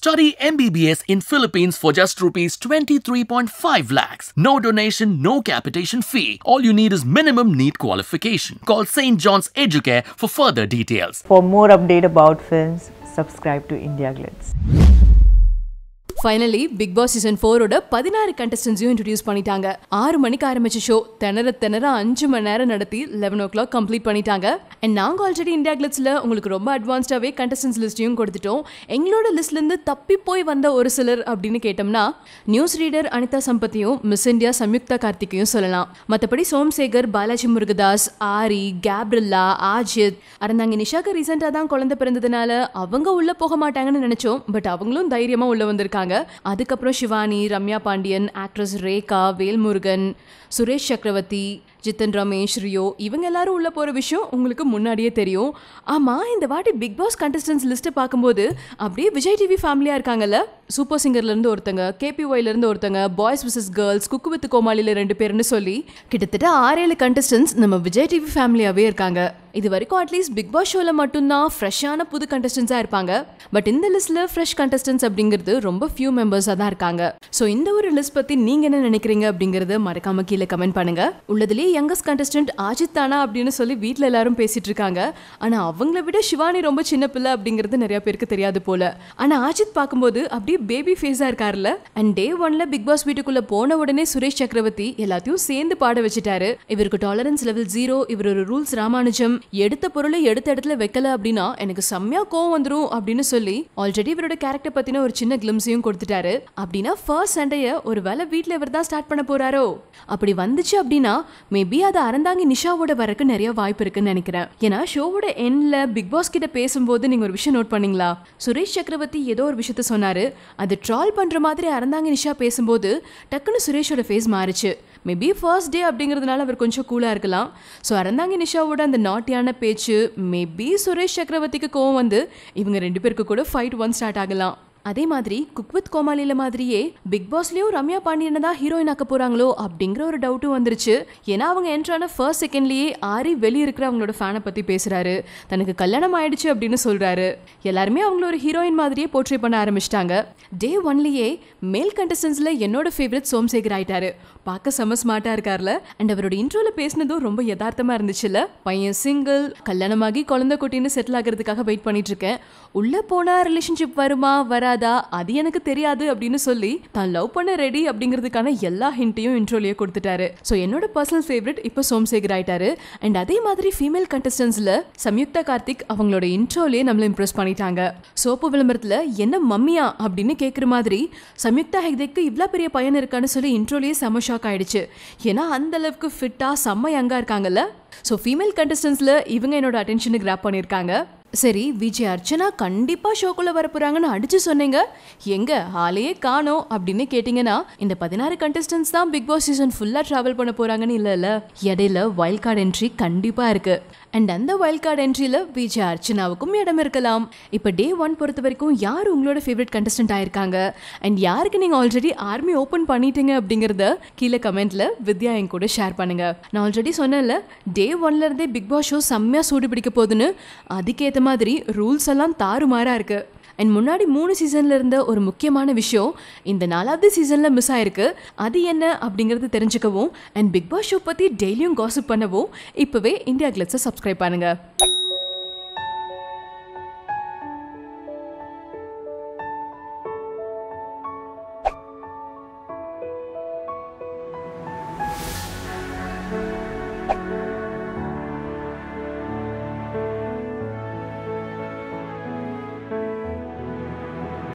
Study MBBS in Philippines for just rupees 23.5 lakhs. No donation, no capitation fee. All you need is minimum NEET qualification. Call St. John's Educare for further details. For more update about films, subscribe to India Glitz. Finally Bigg Boss season ஃபோரோட பதினாறு கண்டஸ்டன்ஸையும் introduce பண்ணிட்டாங்க ஆறு மணிக்கு ஆரம்பிச்ச show திணற திணற அஞ்சு மணி நேரம் நடத்தி லெவன் ஓ கிளாக் கம்ப்ளீட் பண்ணிட்டாங்க அண்ட் நாங்கள் ஆல்ரெடி இந்தியா கிளிட்ஸில் உங்களுக்கு ரொம்ப அட்வான்ஸ்டாகவே கண்டஸ்டன்ஸ் லிஸ்ட்டையும் கொடுத்துட்டோம் எங்களோட லிஸ்ட்லேருந்து தப்பி போய் வந்த ஒரு சிலர் அப்படின்னு கேட்டோம்னா நியூஸ் ரீடர் அனிதா சம்பத்தியும் மிஸ் இந்தியா சம்யுக்தா கார்த்திகையும் சொல்லலாம் மற்றபடி சோம்சேகர் பாலாஜி முருகதாஸ் ஆரி கேப்ரில்லா ஆஜித் அறந்தாங்க நிஷாக்கு ரீசெண்டாக தான் குழந்தை பிறந்ததுனால அவங்க உள்ள போக மாட்டாங்கன்னு நினைச்சோம் பட் அவங்களும் தைரியமா உள்ள வந்திருக்காங்க அதுக்கப்புறம் சிவானி ரம்யா பாண்டியன் ஆக்ட்ரஸ் ரேகா வேல்முருகன் சுரேஷ் சக்கரவர்த்தி ஜித்தன் ரமேஷ் ரியோ இவங்க எல்லாரும் உள்ள போற விஷயம் உங்களுக்கு முன்னாடியே தெரியும் ஆமா இந்த வாட்டி பிக் பாஸ் கண்டஸ்டன்ஸ் லிஸ்ட்டை பார்க்கும்போது அப்படியே விஜய் டிவி ஃபேமிலியா இருக்காங்கல்ல சூப்பர் சிங்கர்ல இருந்து ஒருத்தங்க கேபிஒய்ல இருந்து ஒருத்தங்க boys versus girls Cook with கோமாளில ரெண்டு பேர்னு சொல்லி கிட்டத்தட்ட ஆறேழு கண்டஸ்டன்ஸ் நம்ம விஜய் டிவி ஃபேமிலியாவே இருக்காங்க இது வரைக்கும் அட்லீஸ்ட் பிக் பாஸ் ஷோல மட்டும்தான் ஃப்ரெஷ்ஷான புது கண்டஸ்டன்ஸா இருப்பாங்க பட் இந்த லிஸ்ட்ல ஃப்ரெஷ் கண்டஸ்டன்ஸ் அப்படிங்கிறது ரொம்ப ஃபியூ மெம்பர்ஸாக தான் இருக்காங்க ஸோ இந்த ஒரு லிஸ்ட் பத்தி நீங்க என்ன நினைக்கிறீங்க அப்படிங்கறத மறக்காம கீழே கமெண்ட் பண்ணுங்க உள்ளதுலேயே யங்கஸ்ட் கண்டஸ்டன்ட் ஆஜித் தானா அப்படின்னு சொல்லி வீட்டில் எல்லாரும் பேசிட்டு இருக்காங்க ஆனா அவங்கள விட சிவானி ரொம்ப சின்ன பிள்ளை அப்படிங்கிறது நிறைய பேருக்கு தெரியாது போல ஆனா ஆஜித் பார்க்கும்போது அப்படியே பேபி ஃபேஸா இருக்காருல்ல அண்ட் டே ஒன்ல பிக் பாஸ் வீட்டுக்குள்ள போன உடனே சுரேஷ் சக்கரவர்த்தி எல்லாத்தையும் சேர்ந்து பாட வச்சுட்டாரு இவருக்கு டாலரன்ஸ் லெவல் ஜீரோ இவர் ஒரு ரூல்ஸ் ராமானுஜம் எடுத்த பொருளை எடுத்த இடத்துல வைக்கல அப்படின்னா எனக்கு செம்மையா கோவம் வந்துரும் அப்படின்னு சொல்லி ஆல்ரெடி இவரோட கேரக்டர் பத்தின ஒரு சின்ன கிளிம்ஸையும் கொடுத்துட்டாரு அப்படின்னா ஃபர்ஸ்ட் சண்டைய ஒரு வேலை வீட்ல இவர் தான் ஸ்டார்ட் பண்ண போறாரோ அப்படி வந்துச்சு அப்படின்னா மேபி அது அறந்தாங்கி நிஷாவோட வரக்கு நிறைய வாய்ப்பு இருக்குன்னு நினைக்கிறேன் ஏன்னா ஷோவோட எண்ட்ல பிக் பாஸ் கிட்ட பேசும்போது நீங்க ஒரு விஷயம் நோட் பண்ணீங்களா சுரேஷ் சக்கரவர்த்தி ஏதோ ஒரு விஷயத்த சொன்னாரு அது ட்ரால் பண்ற மாதிரி அறந்தாங்கி நிஷா பேசும்போது டக்குன்னு சுரேஷோட ஃபேஸ் மாறுச்சு மேபி ஃபர்ஸ்ட் டே அப்படிங்கிறதுனால அவர் கொஞ்சம் கூலாக இருக்கலாம் ஸோ அறந்தாங்கி நிஷாவோட அந்த நாட்டியான பேச்சு மேபி சுரேஷ் சக்கரவர்த்திக்கு கோவம் வந்து இவங்க ரெண்டு பேருக்கு கூட ஃபைட் ஒன் ஸ்டார்ட் ஆகலாம் அதே மாதிரி குக் வித் கோமாளியில மாதிரியே பிக் பாஸ்லயும் ரம்யா பாண்டியனை தான் ஹீரோயின் ஆக்க போறாங்களோ அப்படிங்கிற ஒரு டவுட்டும் வந்துருச்சு ஏன்னா அவங்க என்ட்ரான ஃபர்ஸ்ட் செகண்ட்லயே ஆரி வெளியே இருக்கிற அவங்களோட ஃபேனை பத்தி பேசுறாரு தனக்கு கல்யாணம் ஆயிடுச்சு அப்படின்னு சொல்றாரு எல்லாருமே அவங்கள ஒரு ஹீரோயின் மாதிரியே போர்ட்ரே பண்ண ஆரம்பிச்சிட்டாங்க டே ஒன்லயே மேல் கண்டஸ்டன்ஸ்ல என்னோட ஃபேவரட் சோம்சேகர் ஆயிட்டாரு பார்க்க செம ஸ்மார்ட்டா இருக்கார்ல அண்ட் அவரோட இன்ட்ரோல பேசினதும் ரொம்ப யதார்த்தமா இருந்துச்சுல்ல பையன் சிங்கிள் கல்யாணமாகி குழந்தை குட்டின்னு செட்டில் ஆகிறதுக்காக வெயிட் பண்ணிட்டு இருக்கேன் உள்ள போனா ரிலேஷன்ஷிப் வருமா வராதா அது எனக்கு தெரியாது அப்படின்னு சொல்லி தான் லவ் பண்ண ரெடி அப்படிங்கிறதுக்கான எல்லா ஹிண்ட்டையும் இன்ட்ரோலயே கொடுத்துட்டாரு ஸோ என்னோட பர்சனல் ஃபேவரட் இப்போ சோம்சேகர் ஆயிட்டாரு அண்ட் அதே மாதிரி ஃபீமேல் கண்டஸ்டன்ஸ்ல சம்யுக்தா கார்த்திக் அவங்களோட இன்ட்ரோலயே நம்மள இம்ப்ரெஸ் பண்ணிட்டாங்க சோப்பு விளம்பரத்துல என்ன மம்மியா அப்படின்னு கேட்குற மாதிரி சம்யுக்தா ஹெக்தேக்கு இவ்வளோ பெரிய பையன் இருக்கான்னு சொல்லி இன்ட்ரோலயே செம ஷாக் ஆயிடுச்சு ஏன்னா அந்த அளவுக்கு ஃபிட்டாக செம்ம யங்கா இருக்காங்கல்ல ஸோ ஃபீமேல் கண்டஸ்டன்ஸில் இவங்க என்னோட அட்டென்ஷனுக்கு கிராப் பண்ணியிருக்காங்க சரி விஜய் அர்ச்சனா கண்டிப்பாக ஷோக்குள்ளே வர போகிறாங்கன்னு அடிச்சு சொன்னீங்க எங்க ஆளையே காணோம் அப்படின்னு கேட்டிங்கன்னா இந்த பதினாறு கண்டஸ்டன்ஸ் தான் பிக் பாஸ் சீசன் ஃபுல்லாக ட்ராவல் பண்ண போகிறாங்கன்னு இல்லைல்ல இடையில வைல்ட் கார்டு என்ட்ரி கண்டிப்பாக இருக்கு அண்ட் அந்த வைல்ட் கார்டு என்ட்ரியில் விஜய் அர்ச்சனாவுக்கும் இடம் இருக்கலாம் இப்போ டே ஒன் பொறுத்த வரைக்கும் யார் உங்களோட ஃபேவரட் கண்டஸ்டன்ட் ஆயிருக்காங்க அண்ட் யாருக்கு நீங்கள் ஆல்ரெடி ஆர்மி ஓப்பன் பண்ணிட்டீங்க அப்படிங்கிறத கீழே கமெண்ட்ல வித்யா என் கூட ஷேர் பண்ணுங்க நான் ஆல்ரெடி சொன்னேன்ல டே ஒன்ல இருந்தே பிக் பாஸ் ஷோ செம்மையாக சூடு பிடிக்க போகுதுன்னு அதுக்கேற்ற மாதிரி ரூல்ஸ் எல்லாம் தாறுமாறா இருக்கு அண்ட் முன்னாடி மூணு சீசன்ல இருந்த ஒரு முக்கியமான விஷயம் இந்த நாலாவது சீசன்ல மிஸ் ஆயிருக்கு அது என்ன அப்படிங்கறது தெரிஞ்சுக்கவும் அண்ட் பிக் பாஸ் ஷோ பத்தி டெய்லியும் காசிப் பண்ணவும் இப்பவே இந்தியா கிளப்ஸை சப்ஸ்கிரைப் பண்ணுங்க